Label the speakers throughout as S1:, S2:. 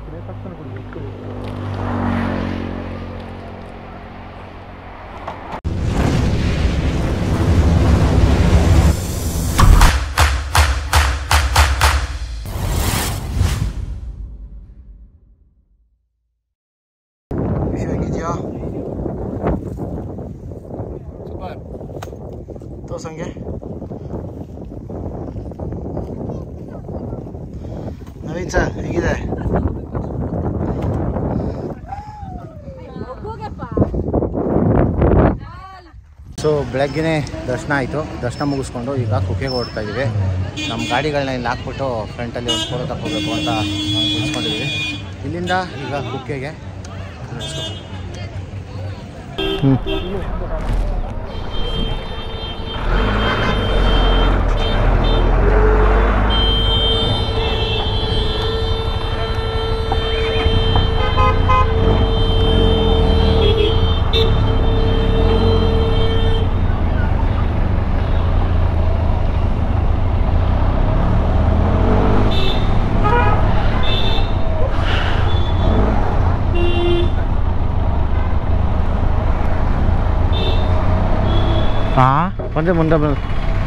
S1: ಮಾಡ್ತೀನಿ ತಕ್ಷಣ ಕುಡಿಬೇಕು
S2: ವಿಷಯ ಹೇಗಿದೆಯಾ
S1: ಸೂಪರ್
S2: ತೋರ್ಸಂಗೆ ನವೀನ್ ಸರ್ ಹೇಗಿದೆ ಸೊ ಬೆಳಗ್ಗೆನೇ ದರ್ಶನ ಆಯಿತು ದರ್ಶನ ಮುಗಿಸ್ಕೊಂಡು ಈಗ ಕುಕ್ಕೆಗೆ ಹೊರಡ್ತಾ ಇದ್ದೀವಿ ನಮ್ಮ ಗಾಡಿಗಳನ್ನ ಇಲ್ಲಿ ಹಾಕ್ಬಿಟ್ಟು ಫ್ರಂಟಲ್ಲಿ ಒಂದು ಫೋಟೋ ತಗೋಬೇಕು ಅಂತ ಉಳಿಸ್ಕೊಂಡಿದ್ದೀವಿ ಇಲ್ಲಿಂದ ಈಗ ಕುಕ್ಕೆಗೆ ಹ್ಞೂ ಹಾಂ ಬಂದೆ ಮುಂದೆ ಬಂದು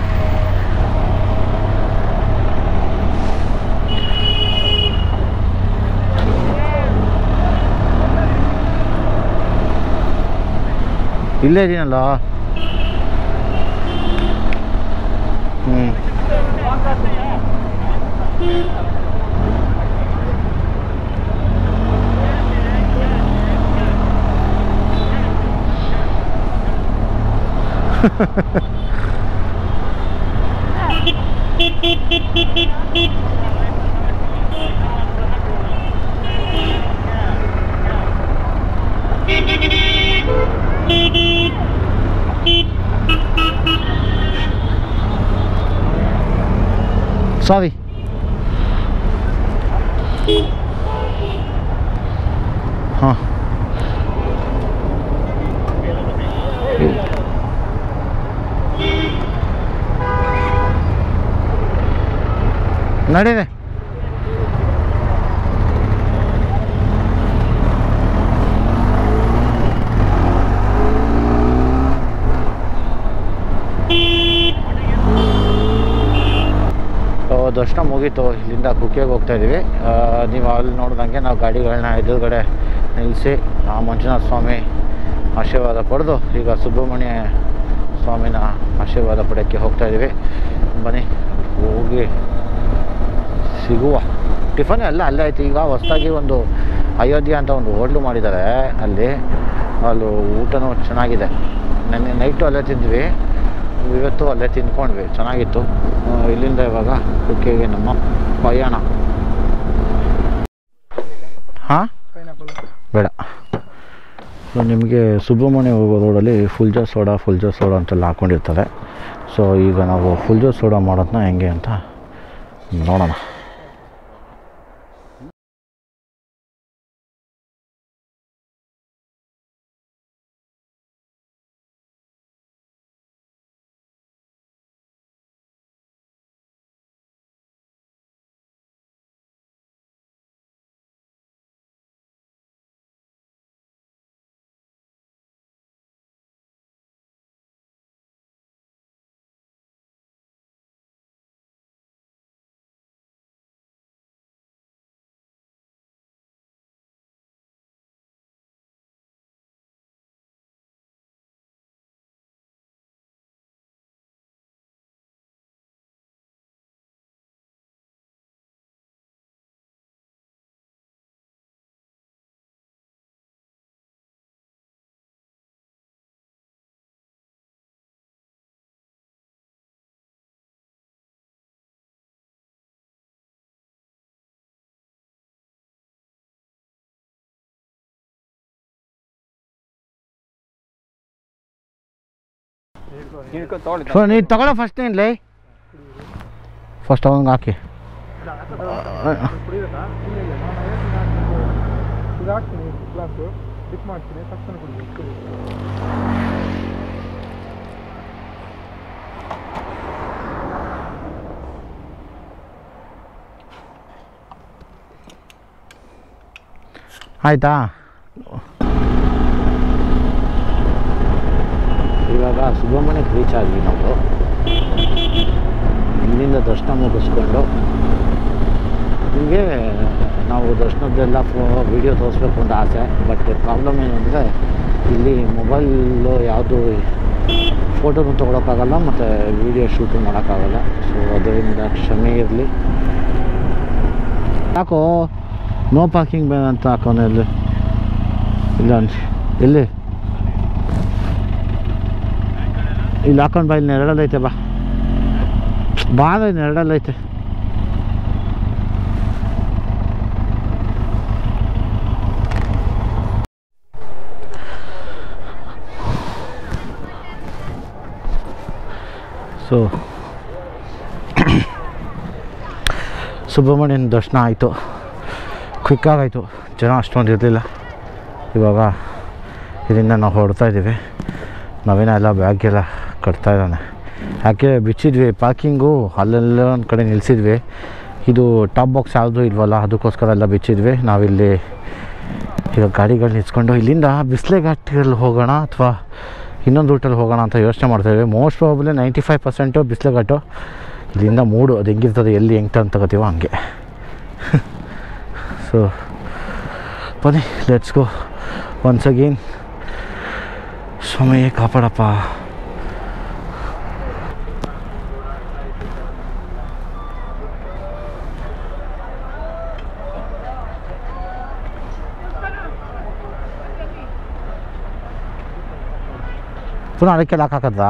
S2: ಇಲ್ಲೇ ಇದೀನಲ್ಲ ಹ್ಞೂ ಸಾರಿ ಹಾಂ ನಡೀರಿ ದರ್ಶನ ಮುಗೀತು ಇಲ್ಲಿಂದ ಕುಕ್ಕೆಗೆ ಹೋಗ್ತಾ ಇದ್ದೀವಿ ಆ, ನೀವು ಅಲ್ಲಿ ನೋಡ್ದಂಗೆ ನಾವು ಗಾಡಿಗಳನ್ನ ಎದುರುಗಡೆ ನಿಲ್ಲಿಸಿ ಆ ಮಂಜುನಾಥ ಸ್ವಾಮಿ ಆಶೀರ್ವಾದ ಪಡೆದು ಈಗ ಸುಬ್ರಹ್ಮಣ್ಯ ಸ್ವಾಮಿನ ಆಶೀರ್ವಾದ ಪಡೆಯೋಕ್ಕೆ ಹೋಗ್ತಾ ಇದ್ದೀವಿ ಬನ್ನಿ ಹೋಗಿ ಸಿಗುವ ಟಿಫನ್ ಎಲ್ಲ ಅಲ್ಲೇ ಆಯ್ತು ಈಗ ಹೊಸ್ದಾಗಿ ಒಂದು ಅಯೋಧ್ಯ ಅಂತ ಒಂದು ಹೋಟ್ಲು ಮಾಡಿದ್ದಾರೆ ಅಲ್ಲಿ ಅಲ್ಲಿ ಊಟನೂ ಚೆನ್ನಾಗಿದೆ ನೆನ್ನೆ ನೈಟು ಅಲ್ಲೇ ತಿಂದ್ವಿ ಇವತ್ತು ಅಲ್ಲೇ ತಿಂದ್ಕೊಂಡ್ವಿ ಚೆನ್ನಾಗಿತ್ತು ಆ, ಇಲ್ಲಿಂದ ಇವಾಗ ಕುಕ್ಕೆಗೆ ನಮ್ಮ ಪಯಣ ಹಾಂ
S1: ಪೈನಾಪಲ್
S2: ಬೇಡ ಸೊ ನಿಮಗೆ ಸುಬ್ರಹ್ಮಣ್ಯ ಹೋಗೋ ರೋಡಲ್ಲಿ ಫುಲ್ಜಾ ಸೋಡಾ ಫುಲ್ಜಾ ಸೋಡಾ ಅಂತೆಲ್ಲ ಹಾಕ್ಕೊಂಡಿರ್ತಾರೆ ಸೊ ಈಗ ನಾವು ಫುಲ್ಜಾ ಸೋಡಾ ಮಾಡೋದನ್ನ ಹೆಂಗೆ ಅಂತ ನೋಡೋಣ
S1: ಹಿಡ್ಕೊಂಡು ತೊಗೊಳ್ಳಿ
S2: ಸೊ ನೀನು ತಗೊಳ್ಳೋ ಫಸ್ಟ್ ಏನ್ಲೇ ಫಸ್ಟ್ ಅವಂಗೆ ಹಾಕಿ
S1: ಕುಡಿಬೇಕಾ ಇಲ್ಲ ಇಲ್ಲ ನಾನು ಹೇಳ್ತೀನಿ ಹಾಕ್ತೀನಿ. ಇದು ಹಾಕ್ತೀನಿ ಗ್ಲಾಸು ಡಿಪ್ ಮಾಡ್ತೀನಿ ತಕ್ಷಣ ಕುಡಿಬೇಕು ಕುಡಿ.
S2: ಆಯಿತಾ ಇವಾಗ ಸುಬ್ರಹ್ಮಣ್ಯಕ್ಕೆ ರೀಚ್ ಆದ್ವಿ ನಾವು ಇಲ್ಲಿಂದ ದರ್ಶನ ಮುಗಿಸ್ಕೊಂಡು ನಿಮಗೆ ನಾವು ದರ್ಶನದ್ದೆಲ್ಲ ಫೋ ವೀಡಿಯೋ ತೋರಿಸ್ಬೇಕು ಅಂತ ಆಸೆ ಬಟ್ ಪ್ರಾಬ್ಲಮ್ ಏನಂದರೆ ಇಲ್ಲಿ ಮೊಬೈಲು ಯಾವುದು ಫೋಟೋನು ತೊಗೊಳಕ್ಕಾಗಲ್ಲ ಮತ್ತು ವೀಡಿಯೋ ಶೂಟು ಮಾಡೋಕ್ಕಾಗಲ್ಲ ಸೊ ಅದರಿಂದ ಕ್ಷಮೆ ಇರಲಿ ಯಾಕೋ ನೋ ಪಾರ್ಕಿಂಗ್ ಬೇಡ ಅಂತ ಹಾಕೋನೆ ಇಲ್ಲಿ ಇಲ್ಲ ಅನ್ಸ್ ಎಲ್ಲಿ ಇಲ್ಲಿ ಹಾಕೊಂಡು ಬಾ ಇಲ್ಲಿ ನೆರಳಲ್ಲೈತೆ ಬಾ ಬಾ ಅಂದ್ರೆ ನೆರಳಲ್ಲೈತೆ ಸೊ ಸುಬ್ರಹ್ಮಣ್ಯನ ದರ್ಶನ ಆಯಿತು ಕ್ವಿಕ್ಕಾಗಾಯಿತು ಜನ ಅಷ್ಟೊಂದು ಇರಲಿಲ್ಲ ಇವಾಗ ಇದರಿಂದ ನಾವು ಹೊರಡ್ತಾ ಇದ್ದೀವಿ ನವೀನ ಎಲ್ಲ ಬ್ಯಾಗೆಲ್ಲ ಕಟ್ತಾ ಇದ್ದಾನೆ ಯಾಕೆ ಬಿಚ್ಚಿದ್ವಿ ಪಾರ್ಕಿಂಗು ಅಲ್ಲೆಲ್ಲ ಒಂದು ಕಡೆ ನಿಲ್ಲಿಸಿದ್ವಿ ಇದು ಟಾಪ್ ಬಾಕ್ಸ್ ಯಾವುದೂ ಇಲ್ವಲ್ಲ ಅದಕ್ಕೋಸ್ಕರ ಎಲ್ಲ ಬಿಚ್ಚಿದ್ವಿ ನಾವಿಲ್ಲಿ ಈಗ ಗಾಡಿಗಳು ನಿಲ್ಸ್ಕೊಂಡು ಇಲ್ಲಿಂದ ಬಿಸ್ಲೆ ಘಾಟಿಯಲ್ಲಿ ಹೋಗೋಣ ಅಥವಾ ಇನ್ನೊಂದು ರೂಟಲ್ಲಿ ಹೋಗೋಣ ಅಂತ ಯೋಚನೆ ಮಾಡ್ತಾಯಿದ್ವಿ most probably ninety five percent Bisle Ghat ಇಲ್ಲಿಂದ ಮೂಡು ಅದು ಹೆಂಗಿರ್ತದೆ ಎಲ್ಲಿ ಹೆಂಗೆ ಟರ್ನ್ ತಗೋತೀವೋ ಹಂಗೆ ಸೊ ಬನ್ನಿ ಲೆಟ್ಸ್ ಗೋ ಒನ್ಸ್ ಅಗೇನ್ ಸ್ವಾಮಿ ಕಾಪಾಡಪ್ಪ ಪುನಃ ಅದಕ್ಕೆ ಲಾಕ್ ಹಾಕದ್ರಾ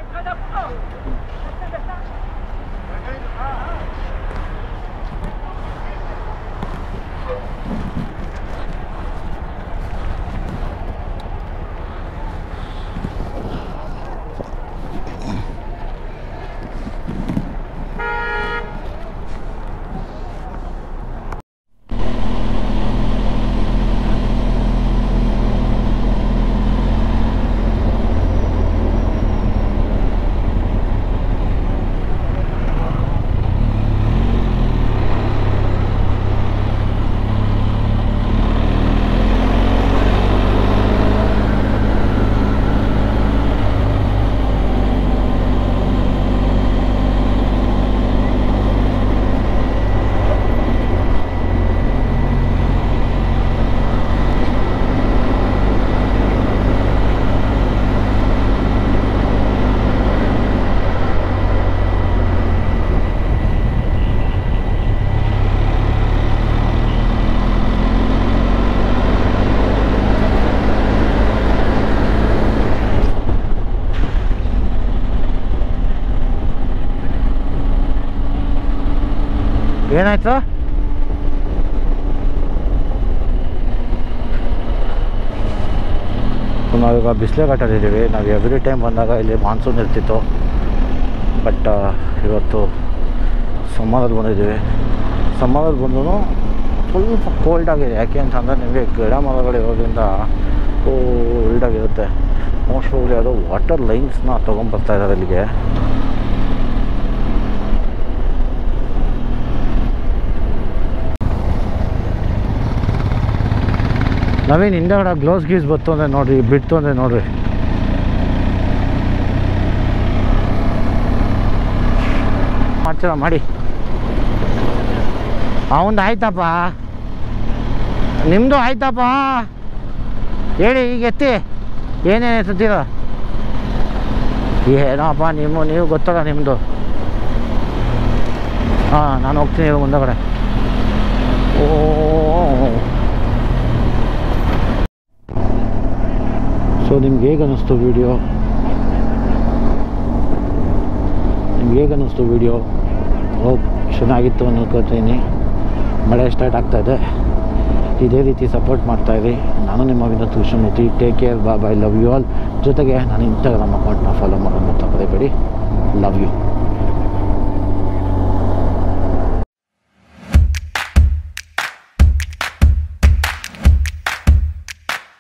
S2: ಏನಾಯ್ತು ನಾವೀಗ ಬಿಸಿಲೆ ಘಾಟಲ್ಲಿದ್ದೀವಿ ನಾವು ಎವ್ರಿ ಟೈಮ್ ಬಂದಾಗ ಇಲ್ಲಿ ಮಾನ್ಸೂನ್ ಇರ್ತಿತ್ತು ಬಟ್ ಇವತ್ತು ಸಮ್ಮರಲ್ಲಿ ಬಂದಿದ್ದೀವಿ ಸಮ್ಮರಲ್ಲಿ ಬಂದು ಸ್ವಲ್ಪ ಕೋಲ್ಡ್ ಆಗಿದೆ ಯಾಕೆ ಅಂತಂದರೆ ನಿಮಗೆ ಗಿಡ ಮರಗಳು ಇರೋದ್ರಿಂದ ಕೋಲ್ಡ್ ಆಗಿರುತ್ತೆ ಮೋಸ್ಟ್ ಪ್ರಾಬ್ಲಿ ಅದು ವಾಟರ್ ಲೈನ್ಸ್ನ ತೊಗೊಂಬರ್ತಾ ಇದ್ದಾರೆ ಇಲ್ಲಿಗೆ ನವೀನ್ ಹಿಂದೆಗಡೆ ಗ್ಲೌಸ್ ಗೀಸ್ ಬತ್ತು ಅಂದರೆ ನೋಡ್ರಿ ಬಿಡ್ತು ಅಂದರೆ ನೋಡ್ರಿ ಮಾಡ್ತೀರ ಮಾಡಿ ಅವಂದು ಆಯ್ತಪ್ಪ ನಿಮ್ಮದು ಆಯ್ತಪ್ಪ ಹೇಳಿ ಈಗ ಎತ್ತಿ ಏನೇನು ಎತ್ತೀರ ಏನಪ್ಪ ನಿಮ್ಮ ನೀವು ಗೊತ್ತಲ್ಲ ನಿಮ್ಮದು ಹಾಂ ನಾನು ಹೋಗ್ತೀನಿ ಇವಾಗ ಮುಂದಗಡೆ ಓ ಸೊ ನಿಮ್ಗೆ ಹೇಗೆ ಅನ್ನಿಸ್ತು ವಿಡಿಯೋ ನಿಮ್ಗೆ ಹೇಗೆ ಅನ್ನಿಸ್ತು ವಿಡಿಯೋ ಹೋಪ್ ಚೆನ್ನಾಗಿತ್ತು ಅನ್ಕೋತೀನಿ ಮಳೆ ಸ್ಟಾರ್ಟ್ ಆಗ್ತಾಯಿದೆ ಇದೇ ರೀತಿ ಸಪೋರ್ಟ್ ಮಾಡ್ತಾಯಿರಿ ನಾನು ನಿಮ್ಮ ವಿನೋದ್ ಕೃಷ್ಣಮೂರ್ತಿ ಟೇಕ್ ಕೇರ್ ಬಾ ಬೈ ಲವ್ ಯು ಆಲ್ ಜೊತೆಗೆ ನಾನು ಇನ್ಸ್ಟಾಗ್ರಾಮ್ ಅಕೌಂಟ್ನ ಫಾಲೋ ಮಾಡೋದು ಮರೆಯಬೇಡಿ ಲವ್ ಯು